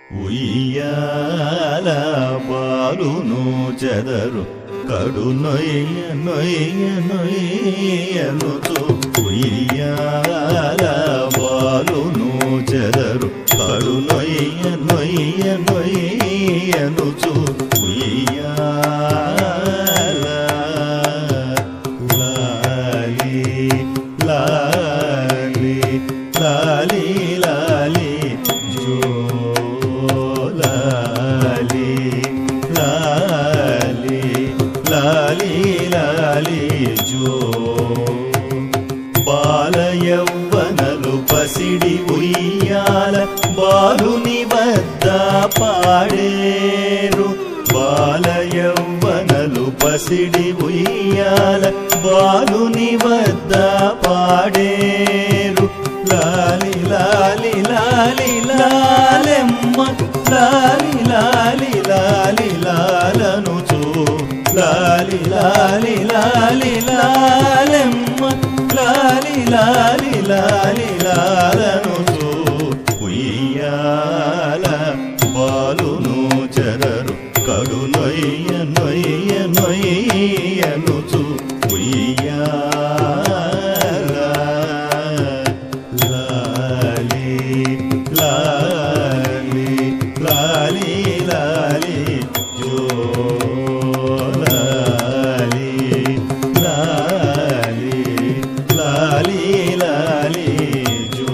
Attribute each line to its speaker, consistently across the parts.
Speaker 1: ఉయ్యాల పాలును చెదరు కడు నొయ్య నొయ్య నొయ్యనుచు ఉయ్యాల పాలును చెదరు కడు నొయ్య నొయ్య నొయ్యనుచు ఉయ్యాల లాలి లాలి లాలి లాలి జో లాలి లాలి లాలి లాలి జో బాల యౌవనలు పసిడి ఉయ్యాల బాలుని వద్ద పాడేరు బాల యౌవనలు పసిడి ఉయ్యాల బాలుని వద్ద పాడేరు లాలి లాలి లాలి లాలెమ్మ లాలి లాలి లాలి లాలనుచు లాలి లాలి లాలి లాలెమ్మ లాలి లాలి లాలి లాలనుచు ఉయ్యాల బాలును చెరరు కడు నొయ్య నొయ్య నొయ్యనుచు ఉయ్యాల లాలి లాలి లాలి లాలి జో లాలి లాలి లాలి లాలి జో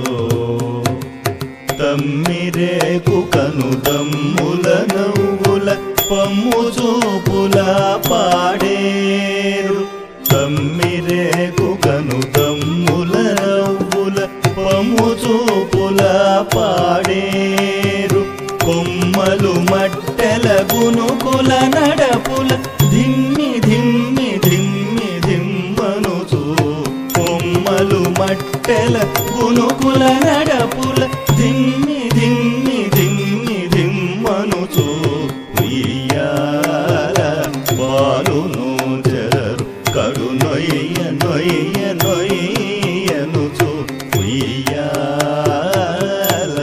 Speaker 1: తమ్మిరేకు కను దమ్ముల నవ్వుల పమ్ము చూపుల పాడేరు తమ్మిరేకు కను దమ్ముల నవ్వుల పమ్ము చూపుల పాడేరు కొమ్మలు మట్టెల గునుకుల నడపుల ధిమ్మి ధిమ్మి ధిమ్మి ధిమ్మనుచు కొమ్మలు మట్టెల గునుకుల నడపుల ధిమ్మి ధిమ్మి ధిమ్మి ధిమ్మనుచు ఉయ్యాల బాలును జరరు కడు నొయ్య నొయ్య నొయ్యనుచు ఉయ్యాల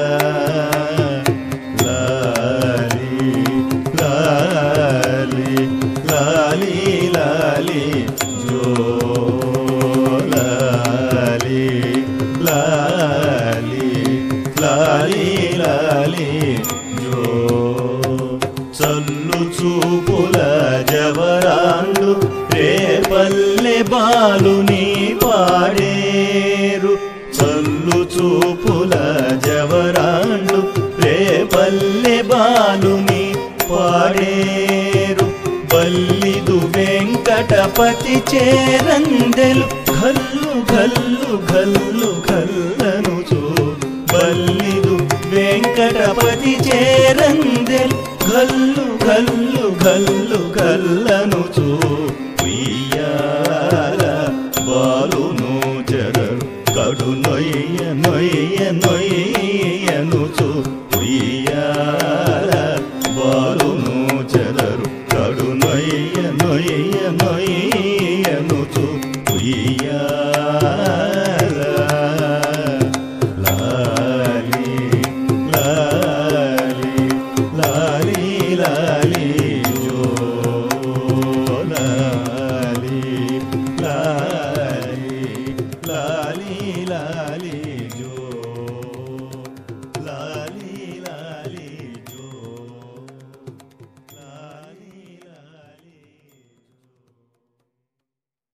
Speaker 1: లాలి లాలి లాలి లాలి జో లాలి లాలి లాలి లాలి జో చల్లు చూపుల జవరాండు రేపల్లె బాలుని పాడేరు చల్లు చూపుల జవరాండు రేపల్లె బాలుని పాడేరు బల్లిదు వెంకటపతి చేరందెలు గల్లు గల్లు గల్లు గల్లనుచు బల్లిదు వెంకటపతి చేరందెలు గల్లు గల్లు గల్లు గల్లనుచు ఉయ్యాల బాలును చెరరు కడు నొయ్య నొయ్య నొయ్యనుచు